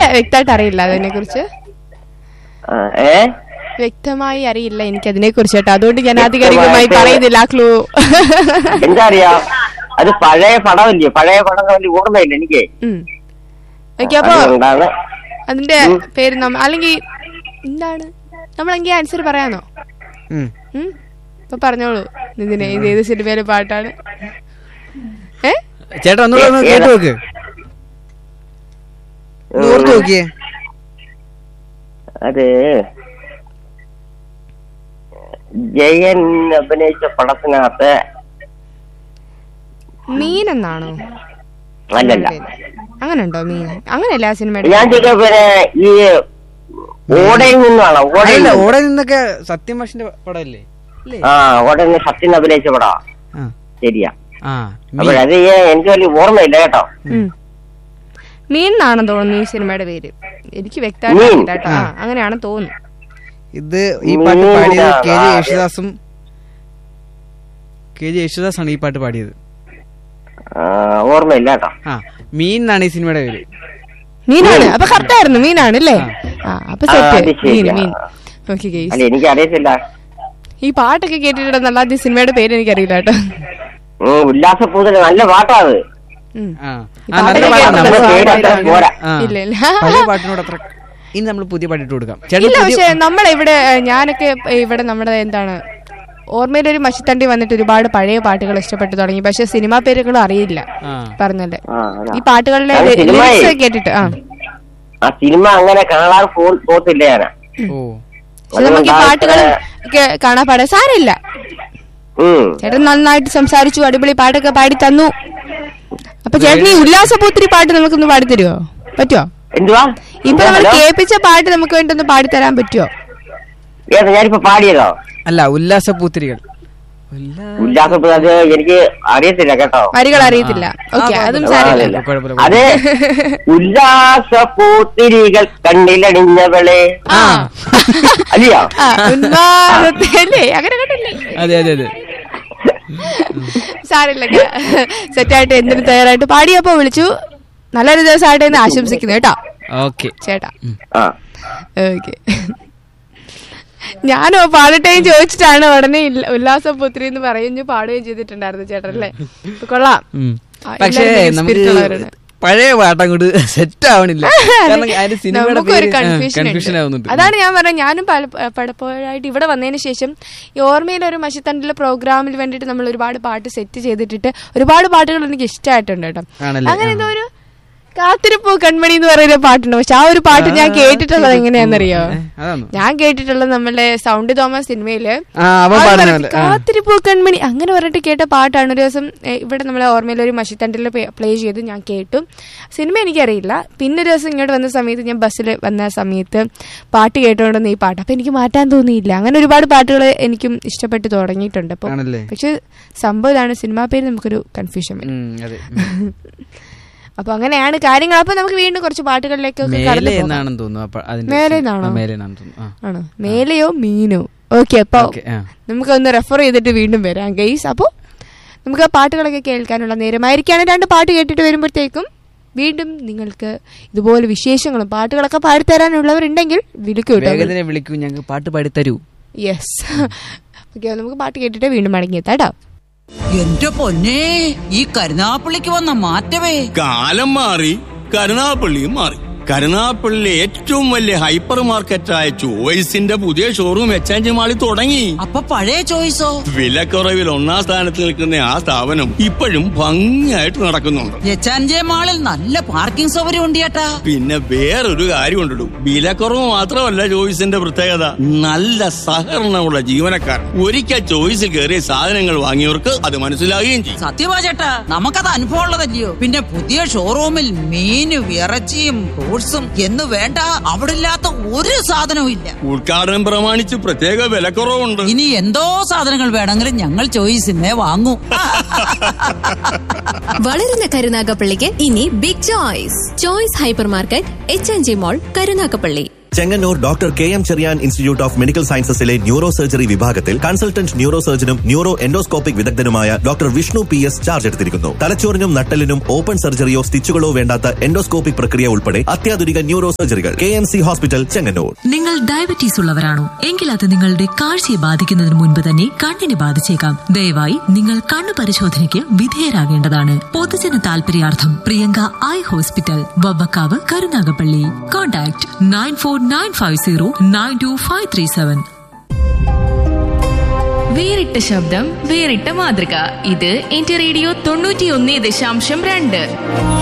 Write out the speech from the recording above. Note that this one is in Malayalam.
വ്യക്തമായിട്ട് അറിയില്ല അതിനെ കുറിച്ച് ആ, ഏ വ്യക്തമായി അറിയില്ല എനിക്ക് അതിനെ കുറിച്ച് കേട്ടോ അതുകൊണ്ട് ഞാൻ ആധികാരികമായി വ്യക്തമായിട്ട് പറയുന്നില്ല ആ ക്ലൂ എന്താ അറിയാ അത് പഴയ പടമല്ലേ പഴയ പടം വലിയ ഓർമ്മയില്ല എനിക്ക് ഓക്കെ അപ്പൊ അതുകൊണ്ടാണ് അതിന്റെ പേര് നമ്മ അല്ലെങ്കിൽ എന്താണ് നമ്മളെങ്കിൽ ആൻസർ പറയാനോ ഉം. ഉം? അപ്പൊ പറഞ്ഞോളൂ ഇതിനെ ഇത് ഏത് സിനിമയിലെ പാട്ടാണ് ഏ ചേട്ടാ ഒന്നുകൂടെ ഒന്ന് കേട്ട് നോക്ക് ഓർത്ത് നോക്കിയേ അത് ജയൻ അഭിനയിച്ച പടത്തിനകത്ത് മീൻ എന്നാണോ അല്ലല്ല അങ്ങനെ ഉണ്ടോ മീൻ അങ്ങനെയല്ല ആ സിനിമയുടെ ഞാൻ ചോദിക്കാം പിന്നെ ഈ ഓടയിൽ നിന്നാണോ ഓടയിൽ അല്ല നിന്ന്? ഓടെ നിന്നൊക്കെ സത്യം മാഷിന്റെ പടമല്ലേ അല്ലേ ആ ഓടയിൽ നിന്ന് സത്യൻ അഭിനയിച്ച പടാ ആ ശരിയാ ആ അപ്പോഴത് എനിക്ക് വലിയ ഓർമ്മയില്ല കേട്ടോ ഉം. മീൻ എന്നാണെന്ന് തോന്നുന്നു ഈ സിനിമയുടെ പേര് എനിക്ക് വ്യക്തമായിട്ട് മീൻ. അറിയില്ല കേട്ടോ ആ അങ്ങനെയാണെന്ന് തോന്നുന്നു ഇത് ഈ പാട്ട് മീൻ പാടിയത് കെ ജെ ആ, യേശുദാസും കെ ജെ യേശുദാസാണ് ഈ പാട്ട് പാടിയത് ആ, ഓർമ്മയില്ല കേട്ടോ ആ മീൻ എന്നാണ് ഈ സിനിമയുടെ പേര് മീനാണ് അപ്പൊ കറക്റ്റ് ആയിരുന്നു മീനാണ് അല്ലേ ആ അപ്പൊ ആ, സെറ്റ് അത് ശരി. മീൻ ആ. മീൻ ഓക്കെ ഗെയ്സ് അല്ല എനിക്ക് അറിയത്തില്ല ഈ പാട്ടൊക്കെ കേട്ടിട്ടുണ്ടെന്നല്ല ഈ സിനിമയുടെ പേര് എനിക്കറിയില്ല കേട്ടോ ഉം, ഉല്ലാസപൂതല് നല്ല പാട്ടാ അത് ഉം. ആ ഈ ആ, നല്ല പാട്ടൊക്കെ പാട്ടാണ്. കേട്ടിട്ടുണ്ട്. നമ്മുടെ പേര് അത്ര പോരാ ആ. ഇല്ല ഇല്ല പഴയ പാട്ടിനോട് അത്ര ഇനി നമ്മൾ പുതിയ പാട്ടിട്ട് കൊടുക്കാം ചേട്ടൻ ഇല്ല പുതിയ പക്ഷെ നമ്മളിവിടെ ഏഹ്, ഞാനൊക്കെ ഇവിടെ നമ്മുടെ എന്താണ് ഓർമ്മയിലൊരു മഷിത്തണ്ടി വന്നിട്ട് ഒരുപാട് പഴയ പാട്ടുകൾ ഇഷ്ടപ്പെട്ടു തുടങ്ങി പക്ഷെ സിനിമാ പേരുകൾ അറിയില്ല ആ പറഞ്ഞല്ലേ ആ, അതാ. ഈ പാട്ടുകളുടെ അത് സിനിമയെ- ലിറിക്സ് കേട്ടിട്ട് ആ ആ സിനിമ അങ്ങനെ കാണാൻ പോ- പോത്തില്ല ഞാനാ ഓ പക്ഷെ നമുക്ക് ഈ അതുകൊണ്ടാ പാട്ടുകൾ ഇത്ര- കാണാൻ പാടാൻ സാരമില്ല ഉം. ചേട്ടൻ നന്നായിട്ട് സംസാരിച്ചു അടിപൊളി പാട്ടൊക്കെ പാടി തന്നു അപ്പൊ ചേട്ടൻ ഈ ഉല്ലാസപൂത്തിരി പാട്ട് നമുക്കൊന്ന് പാടിത്തരുമോ പറ്റുമോ എന്തുവാ ഇപ്പൊ നമ്മൾ ഹലോ? കേൾപ്പിച്ച പാട്ട് നമുക്ക് വേണ്ടി ഒന്ന് പാടിത്തരാൻ പറ്റുമോ ഏതാ ഞാനിപ്പോ പാടിയതോ അല്ല ഉല്ലാസപൂത്തിരികൾ ഉല്ലാ- ഉല്ലാസപൂത അത് എനിക്ക് അറിയത്തില്ല കേട്ടോ വരികൾ അറിയത്തില്ല ഓക്കെ ആ, അതും കുഴപ്പമില്ല. സാരമില്ല ആ, കുഴപ്പമില്ല, അത് ഉല്ലാസപൂത്തിരികൾ കണ്ണിലണിഞ്ഞവളെ ആ അല്ലയോ ആ, ഉന്മാദത്തിലല്ലേ അങ്ങനെ കണ്ടല്ലേ അതെ അതെ അതെ സാരമില്ല സെറ്റായിട്ട് എന്തിനും തയ്യാറായിട്ട് പാടിയപ്പോ വിളിച്ചു നല്ലൊരു ദിവസമായിട്ട് എന്ന് ആശംസിക്കുന്നു കേട്ടോ ഓക്കെ ചേട്ടാ ആ ഓക്കെ ഞാനോ പാടട്ടേയും ചോദിച്ചിട്ടാണ് ഉടനെ ഇല്ല- ഉല്ലാസപുത്രി എന്ന് പറയുകയും പാടുകയും ചെയ്തിട്ടുണ്ടായിരുന്നു ചേട്ടനല്ലേ ഇപ്പൊ കൊള്ളാം ആ, പക്ഷേ എല്ലാവരും നമുക്ക് spirit ഉള്ളവരാണ്. പഴയ പാട്ട് അങ്ങോട്ട് സെറ്റ് ആവണില്ല കാരണം അതിന്റെ സിനിമയുടെ നമുക്കൊരു പേര് കൺഫ്യൂഷൻ കൺഫ്യൂഷൻ ആവുന്നുണ്ട് അതാണ് ഞാൻ പറഞ്ഞത് ഞാനും പല പലപ്പോഴായിട്ട് ഇവിടെ വന്നതിന് ശേഷം ഈ ഓർമ്മയിൽ ഒരു മഷിത്തണ്ടിലെ പ്രോഗ്രാമിൽ വേണ്ടിയിട്ട് നമ്മൾ ഒരുപാട് പാട്ട് സെറ്റ് ചെയ്തിട്ടിട്ട് ഒരുപാട് പാട്ടുകൾ എനിക്ക് ഇഷ്ടമായിട്ടുണ്ട് കേട്ടോ ആണല്ലേ? അങ്ങനെ ആ. എന്തോ ഒരു കാത്തിരിപ്പൂ കൺമണി എന്ന് പറയുന്ന പാട്ടുണ്ട് പക്ഷെ ആ ഒരു പാട്ട് ഞാൻ കേട്ടിട്ടുള്ളത് എങ്ങനെയാണെന്നറിയോ ഏ, അതാണോ ഞാൻ കേട്ടിട്ടുള്ളത് നമ്മളുടെ സൗണ്ട് തോമസ് സിനിമയില് ആ അവൻ ആ പാടുന്ന പറഞ്ഞ പോലെ ആ. കാത്തിരിപ്പൂ കൺമണി അങ്ങനെ പറഞ്ഞിട്ട് കേട്ട പാട്ടാണ് ഒരു ദിവസം ഏ, ഇവിടെ നമ്മളെ ഓർമ്മയിൽ ഒരു മഷിത്തണ്ടിൽ പ്ലേ ചെയ്ത് ഞാൻ കേട്ടു സിനിമ എനിക്കറിയില്ല പിന്നെ ഒരു ദിവസം ഇങ്ങോട്ട് വന്ന സമയത്ത് ഞാൻ ബസ്സിൽ വന്ന സമയത്ത് പാട്ട് കേട്ടുകൊണ്ടെന്ന് ഈ പാട്ട് അപ്പൊ എനിക്ക് മാറ്റാൻ തോന്നിയില്ല അങ്ങനെ ഒരുപാട് പാട്ടുകൾ എനിക്കും ഇഷ്ടപ്പെട്ട് തുടങ്ങിയിട്ടുണ്ട് അപ്പൊ ആണല്ലേ? പക്ഷെ സംഭവം ഇതാണ് സിനിമാ പേര് നമുക്കൊരു കൺഫ്യൂഷൻ വരും ഉം, അതെ ഉം. അപ്പൊ അങ്ങനെയാണ് കാര്യങ്ങൾ അപ്പൊ നമുക്ക് വീണ്ടും കുറച്ച് പാട്ടുകളിലേക്കൊക്കെ കടന്നു മേലെ പോകാം. എന്നാണെന്ന് തോന്നുന്നു അപ്പൊ അതിന്റെ മേലെ സി- എന്നാണോ? ആ, മേലെ എന്നാണെന്ന് തോന്നുന്നു ആ. ആണോ മേലെയോ മീനോ ഓക്കെ അപ്പൊ ഓക്കെ, ആ. നമുക്കൊന്ന് റെഫർ ചെയ്തിട്ട് വീണ്ടും വരാം ഗെയ്സ് അപ്പോൾ നമുക്ക് ആ പാട്ടുകളൊക്കെ കേൾക്കാനുള്ള നേരമായിരിക്കാണ് രണ്ട് പാട്ട് കേട്ടിട്ട് വരുമ്പോഴത്തേക്കും വീണ്ടും നിങ്ങൾക്ക് ഇതുപോലെ വിശേഷങ്ങളും പാട്ടുകളൊക്കെ പാടിത്തരാനുള്ളവരുണ്ടെങ്കിൽ വിളിക്കൂ കേട്ടോ വേഗത്തിനെ വിളിക്കൂ ഞങ്ങൾക്ക് പാട്ട് പാടി തരൂ യെസ് ഓക്കെ നമുക്ക് പാട്ട് കേട്ടിട്ട് വീണ്ടും മടങ്ങിയെത്താം കേട്ടോ എന്റെ പൊന്നെ ഈ കരുനാപ്പള്ളിക്ക് വന്ന മാറ്റമേ കാലം മാറി കരുനാപ്പള്ളിയും മാറി കരുനാപ്പള്ളിയിലെ ഏറ്റവും വലിയ ഹൈപ്പർ മാർക്കറ്റായ ചോയ്സിന്റെ പുതിയ ഷോറൂം എക്സ്ചേഞ്ച് മാളിൽ തുടങ്ങി അപ്പൊ പഴയ ചോയ്സോ വിലക്കുറവിൽ ഒന്നാം സ്ഥാനത്ത് നിൽക്കുന്ന ആ സ്ഥാപനം ഇപ്പോഴും ഭംഗിയായിട്ട് നടക്കുന്നുണ്ട് എച്ചാൻജെ മാളിൽ നല്ല പാർക്കിംഗ് സൗകര്യം ഉണ്ട് ചേട്ടാ പിന്നെ വേറൊരു കാര്യം ഉണ്ടിടും വിലക്കുറവ് മാത്രമല്ല ചോയ്സിന്റെ പ്രത്യേകത നല്ല സഹകരണമുള്ള ജീവനക്കാർ ഒരിക്കൽ ചോയ്സിൽ കയറിയ സാധനങ്ങൾ വാങ്ങിയവർക്ക് അത് മനസ്സിലാകുകയും ചെയ്യും സത്യമാ ചേട്ടാ നമുക്കത് അനുഭവം ഉള്ളതല്ലയോ പിന്നെ പുതിയ ഷോറൂമിൽ മീനും ഇറച്ചിയും ഫ്രൂട്ട്സും എന്ന് വേണ്ട അവിടെ ഇല്ലാത്ത ഒരു സാധനവും ഇല്ല ഉദ്ഘാടനം പ്രമാണിച്ച് പ്രത്യേക വിലക്കുറവുണ്ട് ഇനി എന്തോ സാധനങ്ങൾ വേണമെങ്കിലും ഞങ്ങൾ ചോയ്സിന്നേ വാങ്ങൂ വളരുന്ന കരുനാഗപ്പള്ളിക്ക് ഇനി big choice choice hyper market H N G mall Karunagappally Chengannur doctor K M Cherian institute of medical സയൻസസിലെ ന്യൂറോ സർജറി വിഭാഗത്തിൽ കൺസൾട്ടന്റ് ന്യൂറോ സർജനും ന്യൂറോ എൻഡോസ്കോപ്പിക് വിദഗ്ധനുമായ doctor Vishnu P S charge എടുത്തിരിക്കുന്നു തലച്ചോറിനും നട്ടലിനും ഓപ്പൺ സർജറിയോ സ്റ്റിച്ചുകളോ വേണ്ടാത്ത എൻഡോസ്കോപ്പിക് പ്രക്രിയ ഉൾപ്പെടെ അത്യാധുനിക ന്യൂറോ സർജറികൾ K M C hospital Chengannur നിങ്ങൾ ഡയബറ്റീസ് ഉള്ളവരാണോ എങ്കിൽ അത് നിങ്ങളുടെ കാഴ്ചയെ ബാധിക്കുന്നതിന് മുൻപ് തന്നെ കണ്ണിനെ ബാധിച്ചേക്കാം ദയവായി നിങ്ങൾ കണ്ണു പരിശോധനയ്ക്ക് വിധേയരാകേണ്ടതാണ് പൊതുജന താൽപര്യാർത്ഥം Priyanka eye hospital Vavvakkavu Karunagappally contact nine four nine five zero nine two five three seven വേറിട്ട ശബ്ദം വേറിട്ട മാതൃക ഇത് എന്റെ റേഡിയോ തൊണ്ണൂറ്റിയൊന്ന് ദശാംശം രണ്ട്